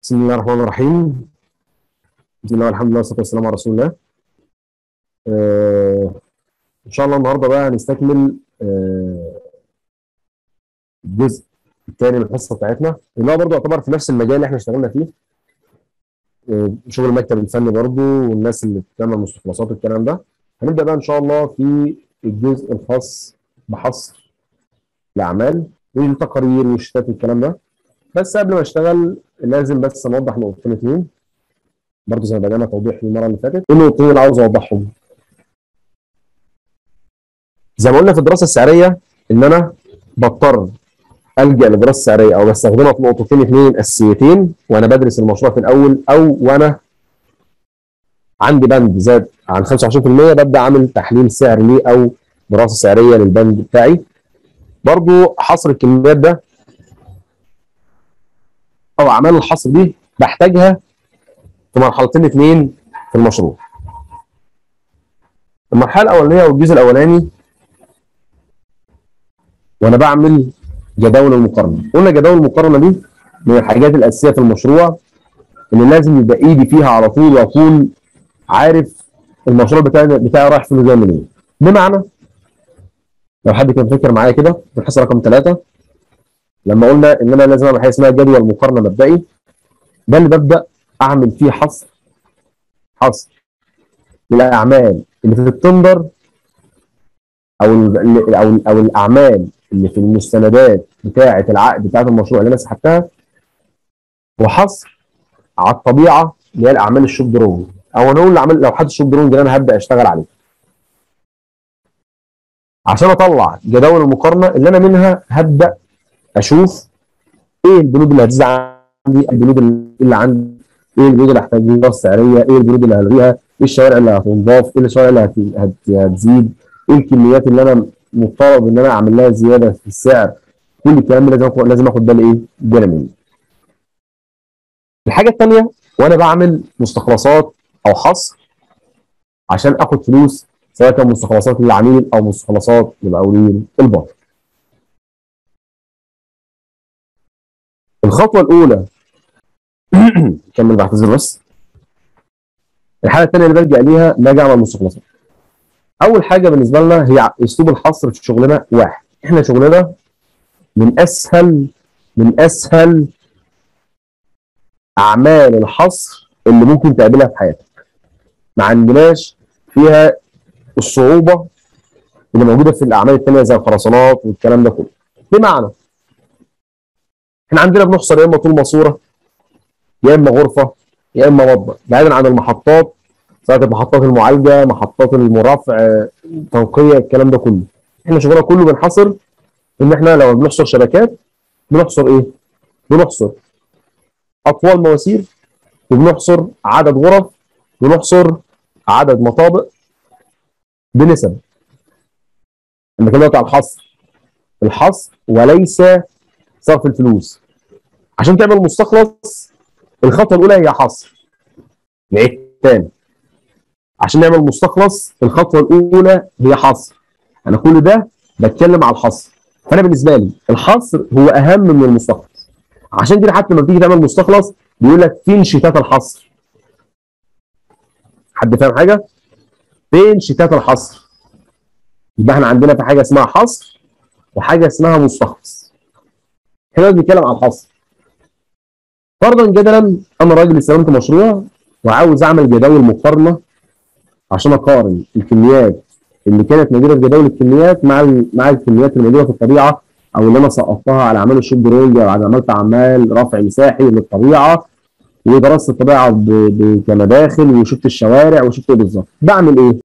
بسم الله الرحمن الرحيم بسم الله والحمد لله والصلاه والسلام على رسول الله آه ان شاء الله النهارده بقى هنستكمل آه الجزء الثاني من الحصه بتاعتنا اللي هو برضه يعتبر في نفس المجال اللي احنا اشتغلنا فيه آه شغل المكتب الفني برضه والناس اللي بتعمل مستخلصات والكلام ده هنبدا بقى ان شاء الله في الجزء الخاص بحصر الاعمال والتقارير والشتات والكلام ده بس قبل ما اشتغل لازم بس نوضح نقطتين اثنين برضه زي ما بدانا توضيح المره اللي فاتت ايه النقطتين اللي عاوز اوضحهم زي ما قلنا في الدراسه السعريه ان انا بضطر الجا للدراسه السعريه او بستخدمها في نقطتين اثنين اساسيتين وانا بدرس المشروع في الاول او وانا عندي بند زاد عن 25% ببدا اعمل تحليل سعر ليه او دراسه سعريه للبند بتاعي برضو حصر الكميات ده او اعمال الحصر دي بحتاجها في مرحلتين اثنين في المشروع المرحله الاولانيه او الجزء الاولاني وانا بعمل جداول المقارنه قلنا جداول المقارنه دي من الحاجات الاساسيه في المشروع اللي لازم يبقى ايدي فيها على طول واكون عارف المشروع بتاعي بتاعي رايح فين وجاي منين بمعنى لو حد كان فاكر معايا كده في الحصه رقم ثلاثه لما قلنا ان انا لازم اعمل حاجه اسمها جدول مقارنه مبدئي ده اللي ببدا اعمل فيه حصر حصر للاعمال اللي في التندر او ال او ال او الاعمال اللي في المستندات بتاعه العقد بتاعه المشروع اللي انا سحبتها وحصر على الطبيعه اللي هي الاعمال الشوب درونج او نقول الاعمال لو حد الشوب درونج اللي انا هبدا اشتغل عليه عشان اطلع جداول المقارنه اللي انا منها هبدا اشوف ايه البنود اللي هتزيد عندي البنود اللي عندي ايه البنود اللي هحتاج لها السعريه ايه البنود اللي هلغيها ايه الشوارع اللي هتنضاف ايه الشوارع اللي هت- هت- هتزيد ايه الكميات اللي انا مفترض ان انا اعمل لها زياده في السعر كل الكلام ده لازم آخد- لازم اخد بالي ايه بالي منه الحاجه الثانيه وانا بعمل مستخلصات او حصر عشان اخد فلوس سواء كان مستخلصات للعميل او مستخلصات للمقاولين الباطن الخطوه الاولى كمل بعتذر بس الحاجه الثانيه اللي بلجا ليها باجي اعمل مستخلصات اول حاجه بالنسبه لنا هي اسلوب الحصر في شغلنا واحد احنا شغلنا من اسهل من اسهل اعمال الحصر اللي ممكن تقابلها في حياتك ما عندناش فيها الصعوبه اللي موجوده في الاعمال الثانيه زي الخرسانات والكلام ده كله بمعنى احنا عندنا بنحصر يا اما طول ماسوره يا اما غرفه يا اما مطبخ بعيدا عن المحطات سواء كانت محطات المعالجه محطات المرافع تنقيه الكلام ده كله احنا شغلنا كله بنحصر ان احنا لو بنحصر شبكات بنحصر ايه؟ بنحصر اطوال مواسير وبنحصر عدد غرف ونحصر عدد مطابق بنسب انا بكلمك على الحصر الحصر وليس صرف الفلوس عشان تعمل مستخلص الخطوه الاولى هي حصر نعيد تاني عشان نعمل مستخلص الخطوه الاولى هي حصر انا كل ده بتكلم على الحصر فانا بالنسبه لي الحصر هو اهم من المستخلص عشان كده حتى لما بتيجي تعمل مستخلص بيقول لك فين شتات الحصر حد فاهم حاجه فين شتات الحصر يبقى احنا عندنا في حاجه اسمها حصر وحاجه اسمها مستخلص احنا بنتكلم على الحصر فرضا جدلا انا راجل استلمت مشروع وعاوز اعمل جداول مقارنه عشان اقارن الكميات اللي كانت موجوده في جداول الكميات مع ال- مع الكميات اللي موجوده في الطبيعه او اللي انا سقطتها على اعمال الشوب درونج او على عملت اعمال رفع مساحي للطبيعه ودرست الطبيعه ب- ب- كمداخل وشفت الشوارع وشفت ايه بالظبط بعمل ايه؟